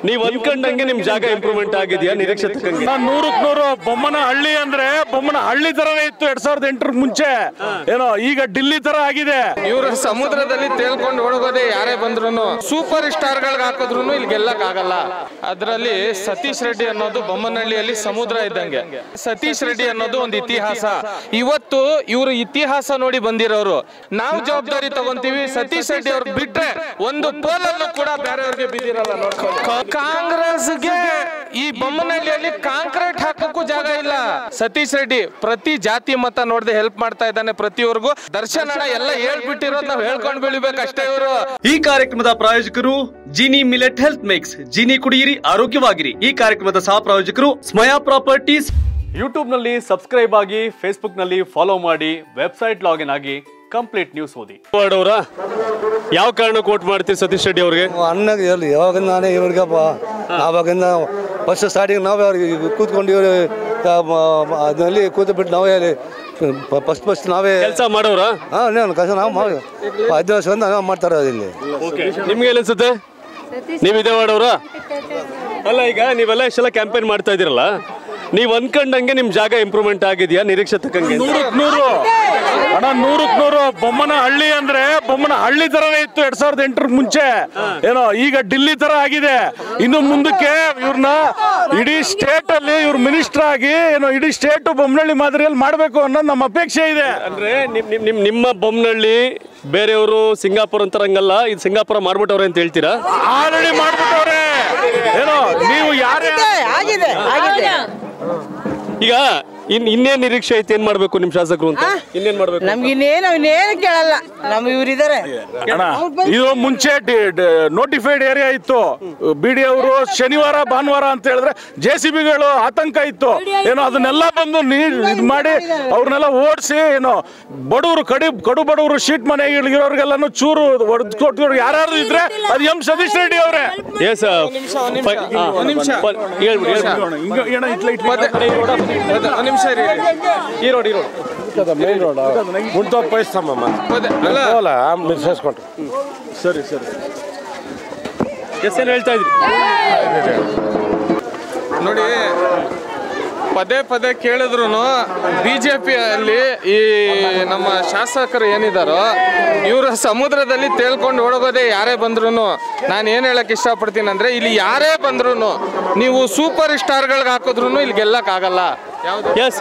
ನೀವ್ ಅನ್ಕೊಂಡಂಗೆ ನಿಮ್ ಜಾಗ ಇಂಪ್ರೂವ್ಮೆಂಟ್ ಆಗಿದೆಯಾ ನಿರೀಕ್ಷೆ ತಕ್ಕಂಗೆ ನಾನ್ ನೂರಕ್ ನೂರು ಬೊಮ್ಮನ ಹಳ್ಳಿ ಅಂದ್ರೆ ಬೊಮ್ಮನ ಹಳ್ಳಿ ತರನೇ ಇತ್ತು ಎರಡ್ ಸಾವಿರದ ಎಂಟರ ಮುಂಚೆ ಏನೋ ಈಗ ಡಿಲ್ಲಿ ತರ ಆಗಿದೆ ಇವರು ಸಮುದ್ರದಲ್ಲಿ ತೇಲ್ಕೊಂಡು ಒಳಗೋದೆ ಯಾರೇ ಬಂದ್ರು ಸೂಪರ್ ಸ್ಟಾರ್ ಗಳಿಗೆ ಹಾಕಿದ್ರು ಇಲ್ಲಿ ಗೆಲ್ಲಕ್ ಆಗಲ್ಲ ಅದರಲ್ಲಿ ಸತೀಶ್ ರೆಡ್ಡಿ ಅನ್ನೋದು ಬೊಮ್ಮನಹಳ್ಳಿಯಲ್ಲಿ ಸಮುದ್ರ ಇದ್ದಂಗೆ ಸತೀಶ್ ರೆಡ್ಡಿ ಅನ್ನೋದು ಒಂದು ಇತಿಹಾಸ ಇವತ್ತು ಇವರು ಇತಿಹಾಸ ನೋಡಿ ಬಂದಿರೋರು ನಾವು ಜವಾಬ್ದಾರಿ ತಗೊಂತೀವಿ ಸತೀಶ್ ರೆಡ್ಡಿ ಅವ್ರು ಬಿಟ್ರೆ ಒಂದು ಪೋಲಲ್ಲೂ ಕೂಡ ಬೇರೆಯವ್ರಿಗೆ ಬಿದ್ದಿರಲ್ಲ ನೋಡ್ಕೊಂಡು ಕಾಂಗ್ರೆಸ್ಗೆ ಈ ಬೊಮ್ಮನಹಳ್ಳಿಯಲ್ಲಿ ಕಾಂಕ್ರೀಟ್ ಹಾಕಕ್ಕೂ ಜಾಗ ಇಲ್ಲ ಸತೀಶ್ ರೆಡ್ಡಿ ಪ್ರತಿ ಜಾತಿ ಮತ ನೋಡದೆ ಹೆಲ್ಪ್ ಮಾಡ್ತಾ ಇದ್ದಾನೆ ಪ್ರತಿಯೊರ್ಗೂ ದರ್ಶನ್ ಅಣ್ಣ ಎಲ್ಲ ಹೇಳ್ಬಿಟ್ಟಿರೋದು ನಾವು ಹೇಳ್ಕೊಂಡು ಬೆಳಿಬೇಕಷ್ಟೇ ಇವರು ಈ ಕಾರ್ಯಕ್ರಮದ ಪ್ರಾಯೋಜಕರು Jini millet health mix Jini ಕುಡಿಯಿರಿ ಆರೋಗ್ಯವಾಗಿರಿ ಈ ಕಾರ್ಯಕ್ರಮದ ಸಹ ಪ್ರಾಯೋಜಕರು ಸ್ಮಯಾ ಪ್ರಾಪರ್ಟೀಸ್ ಯೂಟ್ಯೂಬ್ ನಲ್ಲಿ ಸಬ್ಸ್ಕ್ರೈಬ್ ಆಗಿ ಫೇಸ್ಬುಕ್ ನಲ್ಲಿ ಫಾಲೋ ಮಾಡಿ ವೆಬ್ಸೈಟ್ ಲಾಗಿನ್ ಆಗಿ ಕಂಪ್ಲೀಟ್ ನ್ಯೂಸ್ ಓದಿ ಅವರ ಯಾವ ಕಾರಣಕ್ಕೆ ವೋಟ್ ಮಾಡ್ತೀರಿ ಸತೀಶ್ ರೆಡ್ಡಿ ಅವ್ರಿಗೆ ಅಣ್ಣಗೆ ಹೇಳಿ ಯಾವಾಗಿಂದ ನಾನೇ ಇವ್ರಿಗಪ್ಪ ಆವಾಗಿಂದ ಫಸ್ಟ್ ಸ್ಟಾರ್ಟಿಂಗ್ ನಾವೇ ಅವ್ರಿಗೆ ಕೂತ್ಕೊಂಡು ಇವರು ಅದರಲ್ಲಿ ಕೂತು ಬಿಟ್ಟು ನಾವೇ ಅಲ್ಲಿ ಫಸ್ಟ್ ಫಸ್ಟ್ ನಾವೇ ಕೆಲಸ ಮಾಡೋರಾ ಹಾಂ ನಾನು ಕಸ ನಾವು ಮಾಡಿ ಐದು ವರ್ಷದಿಂದ ನಾವು ಮಾಡ್ತಾ ಇರೋದು ಇಲ್ಲಿ ನಿಮ್ಗೆ ಏನ್ ಅನ್ಸುತ್ತೆ ನೀವ್ ಇದೇ ಮಾಡೋರ ಅಲ್ಲ ಈಗ ನೀವೆಲ್ಲ ಇಷ್ಟೆಲ್ಲ ಕ್ಯಾಂಪೇನ್ ಮಾಡ್ತಾ ಇದೀರಲ್ಲ ನೀವ್ ಅನ್ಕೊಂಡಂಗೆ ನಿಮ್ ಜಾಗ ಇಂಪ್ರೂವ್ಮೆಂಟ್ ಆಗಿದೆಯಾ ನಿರೀಕ್ಷೆ ತಕ್ಕಂಗೆ ನೂರಕ್ ನೂರು ಅಣ್ಣ ನೂರಕ್ ನೂರು ಬೊಮ್ಮನ ಹಳ್ಳಿ ಅಂದ್ರೆ ಬೊಮ್ಮನ ಹಳ್ಳಿ ತರನೇ ಇತ್ತು ಎರಡ್ ಸಾವಿರದ ಎಂಟರ ಮುಂಚೆ ಏನೋ ಈಗ ಡಿಲ್ಲಿ ತರ ಆಗಿದೆ ಇನ್ನು ಮುಂದಕ್ಕೆ ಇವ್ರನ್ನ ಇಡೀ ಸ್ಟೇಟ್ ಅಲ್ಲಿ ಇವ್ರ ಮಿನಿಸ್ಟರ್ ಆಗಿ ಏನೋ ಇಡೀ ಸ್ಟೇಟ್ ಬೊಮ್ಮನಹಳ್ಳಿ ಮಾದರಿಯಲ್ಲಿ ಮಾಡ್ಬೇಕು ಅನ್ನೋದು ನಮ್ಮ ಅಪೇಕ್ಷೆ ಇದೆ ಅಂದ್ರೆ ನಿಮ್ ನಿಮ್- ನಿಮ್ ನಿಮ್ಮ ಬೊಮ್ಮನಹಳ್ಳಿ ಬೇರೆಯವರು ಸಿಂಗಾಪುರ್ ಅಂತಾರಂಗಲ್ಲ ಇದು ಸಿಂಗಾಪುರ ಮಾಡ್ಬಿಟ್ಟವ್ರೆ ಅಂತ ಹೇಳ್ತೀರಾ ಆಲ್ರೆಡಿ ಮಾಡ್ಬಿಟ್ಟವ್ರೆ ಏನೋ ನೀವು ಯಾರೇ ಆಗಿದೆ ಆಗಿದೆ ಈಗ ಇನ್ ಇನ್ನೇನ್ ನಿರೀಕ್ಷೆ ಐತಿ ಏನ್ ಮಾಡ್ಬೇಕು ನಿಮ್ ಶಾಸಕರು ಅಂತ ಇನ್ನೇನ್ ಮಾಡ್ಬೇಕು ನಮ್ಗೆ ಇನ್ನೇನು ಇನ್ನೇನು ಕೇಳಲ್ಲ ನಮ್ ಇವ್ರಿದ್ದಾರೆ ಅಣ್ಣ ಇದು ಮುಂಚೆ ನೋಟಿಫೈಡ್ ಏರಿಯಾ ಇತ್ತು ಬಿಡಿ ಅವರು ಶನಿವಾರ ಭಾನುವಾರ ಅಂತ ಹೇಳಿದ್ರೆ ಜೆ ಸಿ ಬಿಗಳು ಆತಂಕ ಇತ್ತು ಏನೋ ಅದನ್ನೆಲ್ಲ ಬಂದು ನೀರ್ ಇದು ಮಾಡಿ ಅವ್ರನ್ನೆಲ್ಲ ಓಡಿಸಿ ಏನೋ ಬಡವರು ಕಡಿ ಕಡು ಬಡವರು ಶೀಟ್ ಮನೆಗಳಿರೋರಿಗೆಲ್ಲಾನು ಚೂರು ಹೊಡೆದು ಕೊಟ್ಟು ಯಾರು ಇದ್ರೆ ಅದು ಎಂ ಸತೀಶ್ ರೆಡ್ಡಿ ಅವರೇ ಎಸ್ ಒಂದ್ ನಿಮಿಷ ಹೇಳ್ಬಿಡಿ ಮತ್ತೆ ಒಂದ್ ನಿಮಿಷ ಇರಿ. ಈ ರೋಡ್ ಈ ರೋಡ್ ಮುಂದೆ ಪೈಸ್ತಮ್ಮ ಮತ್ತೆ ಅಲ್ಲ ಹೋಲ ಸೇರಿಸ್ಕೊಂಡ್ರು ಸರಿ ಸರಿ ಎಸ್ ಏನ್ ಹೇಳ್ತಾ ಇದ್ರಿ ನೋಡಿ ಪದೇ ಪದೇ ಕೇಳಿದ್ರು ಬಿಜೆಪಿಯಲ್ಲಿ ಈ ನಮ್ಮ ಶಾಸಕರು ಏನಿದಾರೋ ಇವರು ಸಮುದ್ರದಲ್ಲಿ ತೇಲ್ಕೊಂಡು ಒಳಗೋದೆ ಯಾರೇ ಬಂದ್ರು ನಾನು ಏನು ಹೇಳಕ್ ಇಷ್ಟಪಡ್ತೀನಿ ಅಂದ್ರೆ ಇಲ್ಲಿ ಯಾರೇ ಬಂದ್ರು ನೀವು ಸೂಪರ್ ಸ್ಟಾರ್ಗಳಿಗೆ ಹಾಕಿದ್ರು ಇಲ್ಲಿ ಗೆಲ್ಲಕ್ ಆಗಲ್ಲ ಯಾವ್ದು ಎಸ್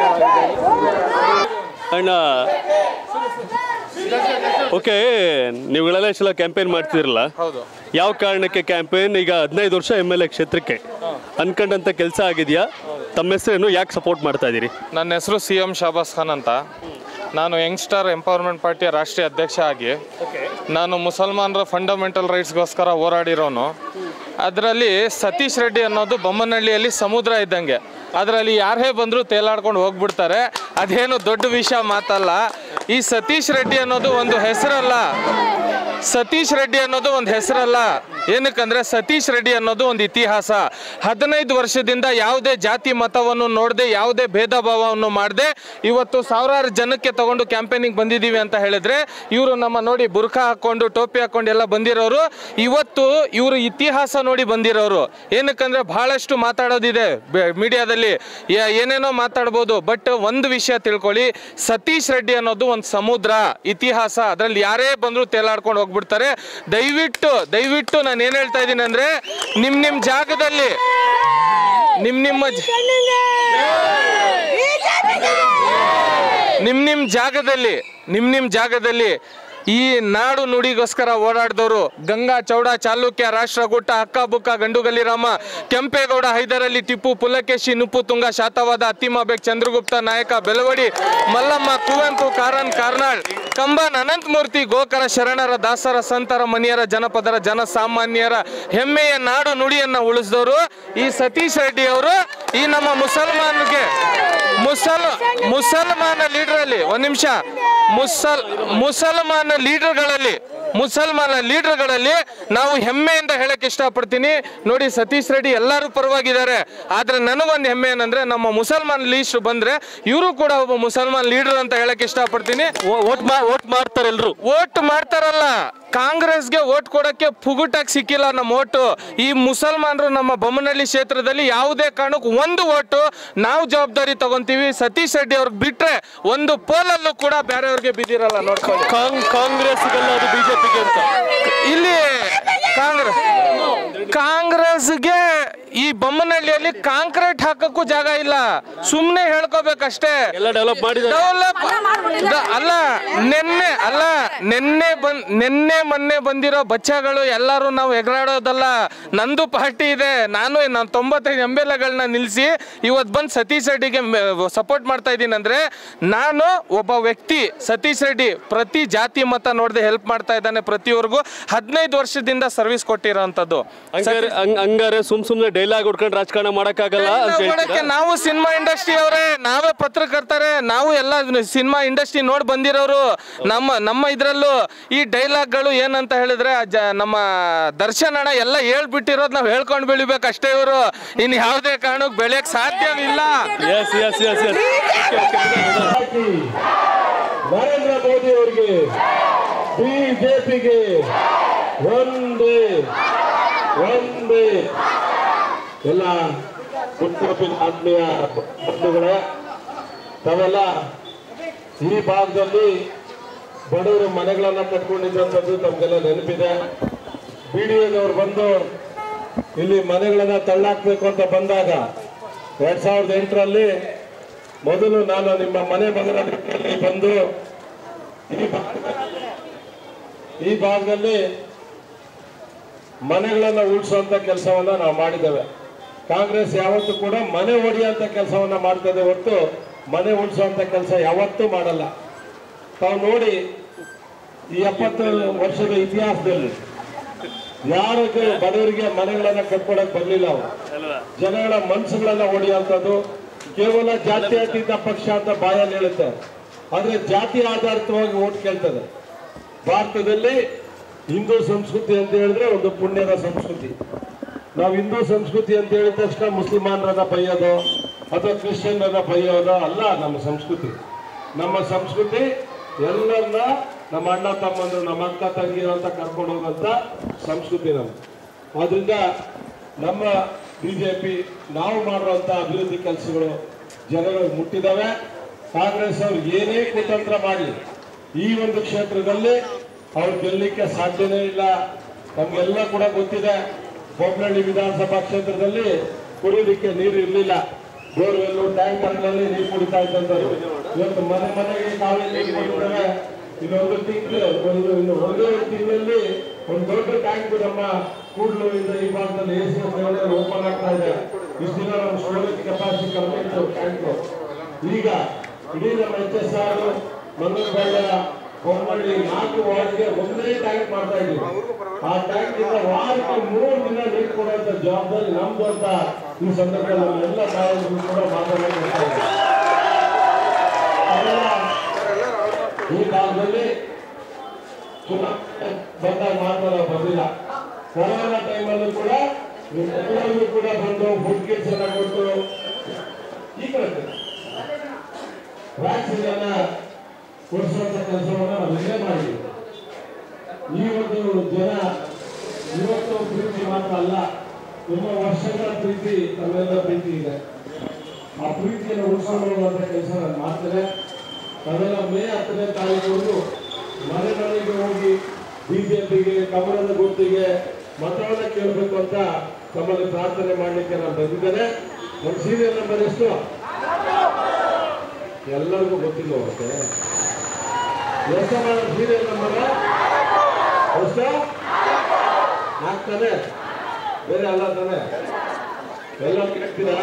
ಅಣ್ಣ ಓಕೆ ನೀವುಗಳೆಲ್ಲ ಇಷ್ಟೆಲ್ಲ ಕ್ಯಾಂಪೇನ್ ಮಾಡ್ತಿದ್ರಲ್ಲ ಹೌದು ಯಾವ ಕಾರಣಕ್ಕೆ ಕ್ಯಾಂಪೇನ್ ಈಗ ಹದಿನೈದು ವರ್ಷ ಎಮ್ ಎಲ್ ಎ ಕ್ಷೇತ್ರಕ್ಕೆ ಅನ್ಕೊಂಡಂತ ಕೆಲಸ ಆಗಿದೆಯಾ ತಮ್ಮ ಹೆಸರೇನು ಯಾಕೆ ಸಪೋರ್ಟ್ ಮಾಡ್ತಾ ಇದ್ದೀರಿ ನನ್ನ ಹೆಸರು ಸಿ ಎಂ ಶಾಬಾಸ್ ಖಾನ್ ಅಂತ ನಾನು ಯಂಗ್ಸ್ಟರ್ ಎಂಪವರ್ಮೆಂಟ್ ಪಾರ್ಟಿಯ ರಾಷ್ಟ್ರೀಯ ಅಧ್ಯಕ್ಷ ಆಗಿ ನಾನು ಮುಸಲ್ಮಾನರ ಫಂಡಮೆಂಟಲ್ ರೈಟ್ಸ್ಗೋಸ್ಕರ ಹೋರಾಡಿರೋನು ಅದರಲ್ಲಿ ಸತೀಶ್ ರೆಡ್ಡಿ ಅನ್ನೋದು ಬೊಮ್ಮನಹಳ್ಳಿಯಲ್ಲಿ ಸಮುದ್ರ ಇದ್ದಂಗೆ ಅದರಲ್ಲಿ ಯಾರೇ ಬಂದರೂ ತೇಲಾಡ್ಕೊಂಡು ಹೋಗ್ಬಿಡ್ತಾರೆ ಅದೇನು ದೊಡ್ಡ ವಿಷಯ ಮಾತಲ್ಲ ಈ ಸತೀಶ್ ರೆಡ್ಡಿ ಅನ್ನೋದು ಒಂದು ಹೆಸರಲ್ಲ ಸತೀಶ್ ರೆಡ್ಡಿ ಅನ್ನೋದು ಒಂದು ಹೆಸರಲ್ಲ ಏನಕ್ಕಂದ್ರೆ ಸತೀಶ್ ರೆಡ್ಡಿ ಅನ್ನೋದು ಒಂದು ಇತಿಹಾಸ ಹದಿನೈದು ವರ್ಷದಿಂದ ಯಾವುದೇ ಜಾತಿ ಮತವನ್ನು ನೋಡದೆ ಯಾವುದೇ ಭೇದ ಭಾವವನ್ನು ಮಾಡದೆ ಇವತ್ತು ಸಾವಿರಾರು ಜನಕ್ಕೆ ತಗೊಂಡು ಕ್ಯಾಂಪೇನಿಂಗ್ ಬಂದಿದ್ದೀವಿ ಅಂತ ಹೇಳಿದ್ರೆ ಇವರು ನಮ್ಮ ನೋಡಿ ಬುರ್ಖಾ ಹಾಕೊಂಡು ಟೋಪಿ ಹಾಕೊಂಡು ಎಲ್ಲ ಬಂದಿರೋರು ಇವತ್ತು ಇವರು ಇತಿಹಾಸ ನೋಡಿ ಬಂದಿರೋರು ಏನಕ್ಕಂದ್ರೆ ಬಹಳಷ್ಟು ಮಾತಾಡೋದಿದೆ ಮೀಡಿಯಾದಲ್ಲಿ ಏನೇನೋ ಮಾತಾಡ್ಬೋದು ಬಟ್ ಒಂದು ವಿಷಯ ತಿಳ್ಕೊಳ್ಳಿ ಸತೀಶ್ ರೆಡ್ಡಿ ಅನ್ನೋದು ಒಂದು ಸಮುದ್ರ ಇತಿಹಾಸ ಅದರಲ್ಲಿ ಯಾರೇ ಬಂದರೂ ತೇಲಾಡ್ಕೊಂಡು ಹೋಗ್ಬಿಡ್ತಾರೆ ದಯವಿಟ್ಟು ದಯವಿಟ್ಟು ನಾನು ಏನು ಹೇಳ್ತಾ ಇದ್ದೀನಿ ಅಂದ್ರೆ ನಿಮ್ ನಿಮ್ ಜಾಗದಲ್ಲಿ ನಿಮ್ ನಿಮ್ಮ ಜ- ನಿಮ್ ನಿಮ್ ಜಾಗದಲ್ಲಿ ನಿಮ್ ನಿಮ್ ಜಾಗದಲ್ಲಿ ಈ ನಾಡು ನುಡಿಗೋಸ್ಕರ ಓಡಾಡಿದವರು ಗಂಗಾ ಚೌಡ ಚಾಲುಕ್ಯ ರಾಷ್ಟ್ರಕೂಟ ಅಕ್ಕ ಬುಕ್ಕ ಗಂಡುಗಲಿ ರಾಮ ಕೆಂಪೇಗೌಡ ಹೈದರಲ್ಲಿ ಟಿಪ್ಪು ಪುಲಕೇಶಿ ನುಪ್ಪು ತುಂಗ ಶಾತವಾದ ಅತ್ತಿಮ ಬೇಗ್ ಚಂದ್ರಗುಪ್ತ ನಾಯಕ ಬೆಳವಡಿ ಮಲ್ಲಮ್ಮ ಕುವೆಂಪು ಕಾರನ್ ಕಾರ್ನಾಳ್ ಕಂಬನ್ ಅನಂತಮೂರ್ತಿ ಗೋಕರ ಶರಣರ ದಾಸರ ಸಂತರ ಮನಿಯರ ಜನಪದರ ಜನಸಾಮಾನ್ಯರ ಹೆಮ್ಮೆಯ ನಾಡು ನುಡಿಯನ್ನ ಉಳಿಸಿದವರು ಈ ಸತೀಶ್ ರೆಡ್ಡಿ ಅವರು ಈ ನಮ್ಮ ಮುಸಲ್ಮಾನ್ಗೆ ಮುಸಲ್ ಮುಸಲ್ಮಾನ ಲೀಡರ್ ಅಲ್ಲಿ ಒಂದ್ ನಿಮಿಷ ಮುಸಲ್ ಮುಸಲ್ಮಾನ ಲೀಡರ್ಗಳಲ್ಲಿ ಮುಸಲ್ಮಾನ ಲೀಡರ್ಗಳಲ್ಲಿ ನಾವು ಹೆಮ್ಮೆಯಿಂದ ಹೇಳಕ್ ಇಷ್ಟಪಡ್ತೀನಿ ನೋಡಿ ಸತೀಶ್ ರೆಡ್ಡಿ ಎಲ್ಲರೂ ಪರವಾಗಿದ್ದಾರೆ ಆದ್ರೆ ನನಗೊಂದು ಹೆಮ್ಮೆ ಏನಂದ್ರೆ ನಮ್ಮ ಮುಸಲ್ಮಾನ್ ಲೀಸ್ಟ್ ಬಂದ್ರೆ ಇವರು ಕೂಡ ಒಬ್ಬ ಮುಸಲ್ಮಾನ್ ಲೀಡರ್ ಅಂತ ಹೇಳಕ್ ಇಷ್ಟಪಡ್ತೀನಿ ಓಟ್ ಓಟ್ ಮಾಡ್ತಾರೆ ಎಲ್ರು ವೋಟ್ ಮಾಡ್ತಾರಲ್ಲ ಕಾಂಗ್ರೆಸ್ಗೆ ವೋಟ್ ಕೊಡಕ್ಕೆ ಪುಗುಟಾಗಿ ಸಿಕ್ಕಿಲ್ಲ ನಮ್ಮ ಓಟು ಈ ಮುಸಲ್ಮಾನರು ನಮ್ಮ ಬೊಮ್ಮನಹಳ್ಳಿ ಕ್ಷೇತ್ರದಲ್ಲಿ ಯಾವುದೇ ಕಾರಣಕ್ಕೂ ಒಂದು ಓಟು ನಾವು ಜವಾಬ್ದಾರಿ ತಗೊಂತೀವಿ ಸತೀಶ್ ರೆಡ್ಡಿ ಅವ್ರಿಗೆ ಬಿಟ್ರೆ ಒಂದು ಪೋಲಲ್ಲೂ ಕೂಡ ಬೇರೆಯವ್ರಿಗೆ ಬಿದ್ದಿರಲ್ಲ ನೋಡ್ಕೊಳ್ಳಿ ಕಾಂಗ್ರೆಸ್ಗೆಲ್ಲ ಅದು ಬಿಜೆಪಿಗೆ ಅಂತ ಇಲ್ಲಿ ಕಾಂಗ್ರೆಸ್ ಕಾಂಗ್ರೆಸ್ಗೆ ಈ ಬೊಮ್ಮನಹಳ್ಳಿಯಲ್ಲಿ ಕಾಂಕ್ರೀಟ್ ಹಾಕಕ್ಕೂ ಜಾಗ ಇಲ್ಲ ಸುಮ್ಮನೆ ಹೇಳ್ಕೋಬೇಕಷ್ಟೇ ಎಲ್ಲ ಡೆವಲಪ್ ಮಾಡಿದ್ದಾರೆ ಡೆವಲಪ್ ದ- ಅಲ್ಲ ನಿನ್ನೆ ಅಲ್ಲ ನಿನ್ನೆ ಬಂದ್ ನಿನ್ನೆ ಮೊನ್ನೆ ಬಂದಿರೋ ಬಚ್ಚಗಳು ಎಲ್ಲರೂ ನಾವು ಎಗರಾಡೋದಲ್ಲ ನಂದು ಪಾರ್ಟಿ ಇದೆ ನಾನು ನಾನು ತೊಂಬತ್ತೈದು ಎಂ ಎಲ್ ಎಗಳನ್ನ ನಿಲ್ಲಿಸಿ ಇವತ್ತು ಬಂದು ಸತೀಶ್ ರೆಡ್ಡಿಗೆ ಸಪೋರ್ಟ್ ಮಾಡ್ತಾ ಇದ್ದೀನಿ ಅಂದ್ರೆ ನಾನು ಒಬ್ಬ ವ್ಯಕ್ತಿ ಸತೀಶ್ ರೆಡ್ಡಿ ಪ್ರತಿ ಜಾತಿ ಮತ ನೋಡದೆ ಹೆಲ್ಪ್ ಮಾಡ್ತಾ ಇದ್ದಾನೆ ಪ್ರತಿಯೊರ್ಗೂ ಹದಿನೈದು ವರ್ಷದಿಂದ ಸರ್ವಿಸ್ ಕೊಟ್ಟಿರೋಂಥದ್ದು ಹಂಗಾರೆ ಹಂಗ್- ಹಂಗಾರೆ ಸುಮ್ ಸುಮ್ನೆ ಡೈಲಾಗ್ ಹೊಡ್ಕೊಂಡು ರಾಜಕಾರಣ ಮಾಡಕ್ಕಾಗಲ್ಲ ಅಂತ ನಾವು ಮಾಡಕ್ಕೆ ಹೇಳ್ತೀರಾ ನಾವು ಸಿನಿಮಾ ಇಂಡಸ್ಟ್ರಿ ಅವರೇ ನಾವೇ ಪತ್ರಕರ್ತರೆ ನಾವು ಎಲ್ಲ ಸಿನಿಮಾ ಇಂಡಸ್ಟ್ರಿ ನೋಡಿ ಬಂದಿರೋರು ನಮ್ಮ ನಮ್ಮ ಇದ್ರಲ್ಲೂ ಈ ಡೈಲಾಗ್ಗಳು ಏನಂತ ಹೇಳಿದ್ರೆ ಆ ಜ- ನಮ್ಮ ದರ್ಶನ್ ಅಣ್ಣ ಎಲ್ಲ ಹೇಳ್ಬಿಟ್ಟಿರೋದು ನಾವು ಹೇಳ್ಕೊಂಡು ಬೆಳಿಬೇಕು ಅಷ್ಟೇ ಇವರು ಇನ್ನು ಯಾವುದೇ ಕಾರಣಕ್ಕೆ ಬೆಳೆಯಕ್ಕೆ ಸಾಧ್ಯವಿಲ್ಲ yes yes yes yes Narendra Modi ಅವರಿಗೆ ಬಿಜೆಪಿಗೆ ಒಂದೇ ಒಂದೇ ಎಲ್ಲ ಪುಟ್ಟಪಿನ ಆತ್ಮೀಯ ಬಂಧುಗಳೇ ತಾವೆಲ್ಲ ಈ ಭಾಗದಲ್ಲಿ ಬಡವರು ಮನೆಗಳನ್ನ ಕಟ್ಕೊಂಡಿದ್ದಂಥದ್ದು ತಮಗೆಲ್ಲ ನೆನಪಿದೆ ಬಿ ಡಿ ಎದವ್ರು ಬಂದು ಇಲ್ಲಿ ಮನೆಗಳನ್ನ ತಳ್ಳಾಕ್ಬೇಕು ಅಂತ ಬಂದಾಗ ಎರಡ್ ಸಾವಿರದ ಎಂಟರಲ್ಲಿ ಮೊದಲು ನಾನು ನಿಮ್ಮ ಮನೆ ಮಗನ ರೀತಿಯಲ್ಲಿ ಬಂದು ಈ ಭಾಗದಲ್ಲಿ- ಈ ಭಾಗದಲ್ಲಿ ಮನೆಗಳನ್ನ ಉಳಿಸುವಂತ ಕೆಲಸವನ್ನ ನಾವು ಮಾಡಿದ್ದೇವೆ ಕಾಂಗ್ರೆಸ್ ಯಾವತ್ತೂ ಕೂಡ ಮನೆ ಹೊಡೆಯುವಂತ ಕೆಲಸವನ್ನ ಮಾಡ್ತದೆ ಹೊರತು ಮನೆ ಉಳಿಸುವಂತ ಕೆಲಸ ಯಾವತ್ತೂ ಮಾಡಲ್ಲ ತಾವು ನೋಡಿ ಈ ಎಪ್ಪತ್ತು ವರ್ಷದ ಇತಿಹಾಸದಲ್ಲಿ ಯಾರಿಗೆ ಬಡವರಿಗೆ ಮನೆಗಳನ್ನ ಕಟ್ಕೊಡಕ್ ಬರ್ಲಿಲ್ಲ ಅವರು ಜನಗಳ ಮನಸ್ಸುಗಳನ್ನ ಹೊಡೆಯುವಂಥದ್ದು ಕೇವಲ ಜಾತ್ಯತೀತ ಪಕ್ಷ ಅಂತ ಬಾಯಲ್ಲಿ ಹೇಳುತ್ತೆ ಆದ್ರೆ ಜಾತಿ ಆಧಾರಿತವಾಗಿ ಓಟ್ ಕೇಳ್ತದೆ ಭಾರತದಲ್ಲಿ ಹಿಂದೂ ಸಂಸ್ಕೃತಿ ಅಂತ ಹೇಳಿದ್ರೆ ಒಂದು ಪುಣ್ಯದ ಸಂಸ್ಕೃತಿ ನಾವು ಹಿಂದೂ ಸಂಸ್ಕೃತಿ ಅಂತ ಹೇಳಿದ ತಕ್ಷಣ ಮುಸ್ಲಿಮಾನರನ್ನ ಬೈಯೋದು ಅಥವಾ ಕ್ರಿಶ್ಚಿಯನ್ರನ್ನ ಬೈಯೋದು ಅಲ್ಲ ನಮ್ಮ ಸಂಸ್ಕೃತಿ ನಮ್ಮ ಸಂಸ್ಕೃತಿ ಎಲ್ಲರನ್ನ ನಮ್ಮ ಅಣ್ಣ ತಮ್ಮಂದ್ರು ನಮ್ಮ ಅಕ್ಕ ತಂಗಿರು ಅಂತ ಕರ್ಕೊಂಡು ಹೋಗುವಂತ ಸಂಸ್ಕೃತಿ ನಮ್ದು ಆದ್ರಿಂದ ನಮ್ಮ ಬಿಜೆಪಿ ನಾವು ಮಾಡುವಂತ ಅಭಿವೃದ್ಧಿ ಕೆಲಸಗಳು ಜನಗಳಿಗೆ ಮುಟ್ಟಿದಾವೆ ಕಾಂಗ್ರೆಸ್ ಅವ್ರು ಏನೇ ಕುತಂತ್ರ ಮಾಡಲಿ ಈ ಒಂದು ಕ್ಷೇತ್ರದಲ್ಲಿ ಅವ್ರು ಗೆಲ್ಲಲಿಕ್ಕೆ ಸಾಧ್ಯನೇ ಇಲ್ಲ ನಮ್ಗೆಲ್ಲ ಕೂಡ ಗೊತ್ತಿದೆ ಬೊಮ್ಮನಹಳ್ಳಿ ವಿಧಾನಸಭಾ ಕ್ಷೇತ್ರದಲ್ಲಿ ಕುಡಿಯೋದಕ್ಕೆ ನೀರು ಇರಲಿಲ್ಲ ಬೋರ್ವೆಲ್ಲು ಟ್ಯಾಂಕರ್ಗಳಲ್ಲಿ ನೀರು ಕುಡಿತಾ ಇದ್ದಂಥವ್ರು ಇವತ್ತು ಮನೆ ಮನೆಗೆ ಕಾವಲಿ ನೀರು ಕೊಟ್ಟಿದ್ದಾರೆ ಇನ್ನೊಂದು ತಿಂಗಳು ಒಂದು ಇನ್ನು ಒಂದೇ ಒಂದು ತಿಂಗಳಲ್ಲಿ ಒಂದು ದೊಡ್ಡ ಟ್ಯಾಂಕ್ ನಮ್ಮ ಕೂಡ್ಲು ಇಂದ ಈ ಭಾಗದಲ್ಲಿ ಎ ಸಿ ಓಪನ್ ಆಗ್ತಾ ಇದೆ ಇಷ್ಟು ದಿನ ನಮ್ಮ ಸ್ಟೋರೇಜ್ ಕೆಪಾಸಿಟಿ ಕಡಿಮೆ ಇತ್ತು ಟ್ಯಾಂಕ್ ಈಗ ಇಡೀ ನಮ್ಮ H S R Mangaluru Bommalli ನಾಲ್ಕು ವಾರ್ಡ್ಗೆ ಒಂದೇ ಟ್ಯಾಂಕ್ ಮಾಡ್ತಾ ಇದ್ದೀವಿ ಆ ಟ್ಯಾಂಕ್ ಇಂದ ವಾರಕ್ಕೆ ಮೂರು ದಿನ ನೀರು ಕೊಡುವಂತ ಜವಾಬ್ದಾರಿ ನಮ್ದು ಅಂತ ಈ ಸಂದರ್ಭದಲ್ಲಿ ನಮ್ಮೆಲ್ಲ ತಾಯಂದಿರು ಕೂಡ ಮಾತಾಡಬೇಕು ಈ ಕಾಲದಲ್ಲಿ ಚುನಾವಣೆ ಬಂದಾಗ ಮಾತ್ರ ನಾವು ಬಂದಿಲ್ಲ ಕೊರೋನಾ ಟೈಮಲ್ಲೂ ಕೂಡ ಎಲ್ಲರಿಗೂ ಕೂಡ ಬಂದು ಫುಡ್ ಕಿಟ್ಸ್ ಅನ್ನ ಕೊಟ್ಟು ಈ ಕಡೆ ವ್ಯಾಕ್ಸಿನ್ ಅನ್ನ ಕೊಡಿಸುವಂತ ಕೆಲಸವನ್ನ ನಾವು ಇಲ್ಲೇ ಮಾಡಿದ್ವಿ ಈ ಒಂದು ಜನ ಇವತ್ತು ಪ್ರೀತಿ ಮಾತ್ರ ಅಲ್ಲ ತುಂಬ ವರ್ಷಗಳ ಪ್ರೀತಿ ತಮ್ಮೆಲ್ಲ ಪ್ರೀತಿ ಇದೆ ಆ ಪ್ರೀತಿಯನ್ನು ಉಳಿಸ್ಕೊಂಡು ಹೋಗುವಂತ ಕೆಲಸ ನಾನು ಮಾಡ್ತೇನೆ ಅದೆಲ್ಲ ಮೇ ಹತ್ತನೇ ತಾರೀಕು ಮನೆ ಮನೆಗೆ ಹೋಗಿ ಬಿಜೆಪಿಗೆ ಕಮಲದ ಗುರುತಿಗೆ ಮತವನ್ನ ಕೇಳಬೇಕು ಅಂತ ತಮ್ಮಲ್ಲಿ ಪ್ರಾರ್ಥನೆ ಮಾಡಲಿಕ್ಕೆ ನಾನು ಬಂದಿದ್ದೇನೆ ಒಂದು ಸೀರಿಯಲ್ ನಂಬರ್ ಎಷ್ಟು ಎಲ್ಲರಿಗೂ ಗೊತ್ತಿಲ್ಲ ಅವತ್ತೆ ಎಷ್ಟು ಸೀರಿಯಲ್ ನಂಬರ್ ಎಷ್ಟು ನಾಲ್ಕು ತಾನೆ ಬೇರೆ ಅಲ್ಲ ತಾನೆ ಎಲ್ಲ ಕೇಳ್ತೀರಾ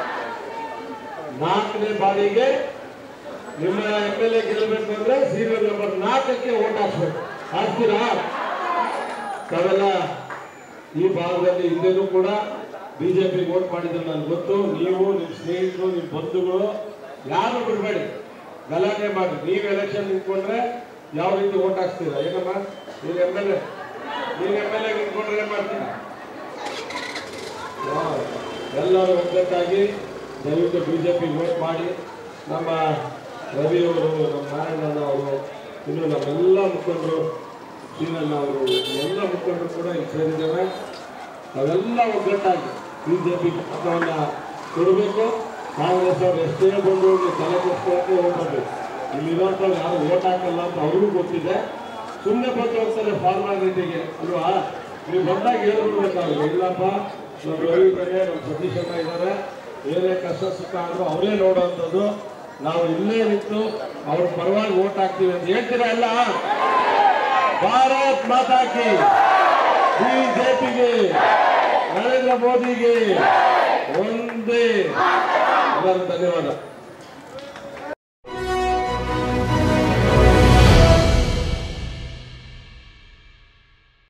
ನಾಲ್ಕನೇ ಬಾರಿಗೆ ನಿಮ್ಮ ಎಮ್ ಎಲ್ ಎ ಗೆಲ್ಲಬೇಕು ಅಂದ್ರೆ ಸೀರಿಯಲ್ ನಂಬರ್ ನಾಲ್ಕಕ್ಕೆ ಓಟ್ ಹಾಕ್ಬೇಕು ಹಾಕ್ತೀರಾ ತಾವೆಲ್ಲ ಈ ಭಾಗದಲ್ಲಿ ಹಿಂದೆನೂ ಕೂಡ ಬಿಜೆಪಿ ವೋಟ್ ಮಾಡಿದ್ರೆ ನನ್ಗೆ ಗೊತ್ತು ನೀವು ನಿಮ್ಮ ಸ್ನೇಹಿತರು ನಿಮ್ಮ ಬಂಧುಗಳು ಯಾರು ಬಿಡಬೇಡಿ ಗಲಾಟೆ ಮಾಡಿ ನೀವು ಎಲೆಕ್ಷನ್ ನಿಂತ್ಕೊಂಡ್ರೆ ಯಾವ ರೀತಿ ಓಟ್ ಹಾಕ್ತೀರಾ ಏನಮ್ಮ ನೀವು ಎಮ್ ಎಲ್ ಎ ನೀವು ಎಮ್ ಎಲ್ ಎ ನಿಂತ್ಕೊಂಡ್ರೆ ಏನ್ ಮಾಡ್ತೀರಾ ಹಾ, ಎಲ್ಲರೂ ಒಗ್ಗಟ್ಟಾಗಿ ದಯವಿಟ್ಟು ಬಿಜೆಪಿ ವೋಟ್ ಮಾಡಿ ನಮ್ಮ ರವಿಯವರು ನಮ್ಮ ನಾರಾಯಣಣ್ಣ ಅವರು ಇನ್ನು ನಮ್ಮೆಲ್ಲ ಮುಖಂಡರು ಶ್ರೀನಣ್ಣ ಅವರು ಎಲ್ಲ ಮುಖಂಡರು ಕೂಡ ಇಲ್ಲಿ ಸೇರಿದ್ದೇವೆ ನಾವೆಲ್ಲ ಒಗ್ಗಟ್ಟಾಗಿ ಬಿಜೆಪಿ ಪಕ್ಷವನ್ನ ಕೊಡಬೇಕು ಕಾಂಗ್ರೆಸ್ ಅವರು ಎಷ್ಟೇ ಬಂದು ಇಲ್ಲಿ ತಲೆ ಕೆಡಿಸ್ಕೊಳ್ಳೋಕೆ ಹೋಗ್ಬರ್ಬೇಕು ಇಲ್ಲಿರುವಂಥವ್ರು ಯಾರು ಓಟ್ ಹಾಕಲ್ಲ ಅಂತ ಅವ್ರಿಗೂ ಗೊತ್ತಿದೆ ಸುಮ್ಮನೆ ಬಂದು ಹೋಗ್ತಾರೆ ಫಾರ್ಮಾಲಿಟಿಗೆ ಅಲ್ವಾ ನೀವು ಬಂದಾಗ ಹೇಳ್ಬಿಡ್ಬೇಕಾಗುತ್ತೆ ಇಲ್ಲಪ್ಪ ನಮ್ಮ ರವಿ ಇದ್ದಾರೆ ನಮ್ಮ ಸತೀಶ್ ಅಣ್ಣ ಇದ್ದಾರೆ ಏನೇ ಕಷ್ಟ ಸುಖ ಆದ್ರೂ ಅವರೇ ನೋಡುವಂಥದ್ದು ನಾವು ಇಲ್ಲೇ ನಿಂತು ಅವ್ರ ಪರವಾಗಿ ಓಟ್ ಹಾಕ್ತೀವಿ ಅಂತ ಹೇಳ್ತೀರಾ ಅಲ್ಲ ಭಾರತ್ ಮಾತಾ ಕಿ ಬಿಜೆಪಿಗೆ ನರೇಂದ್ರ ಮೋದಿಗೆ ಒಂದೇ ಎಲ್ಲರೂ ಧನ್ಯವಾದ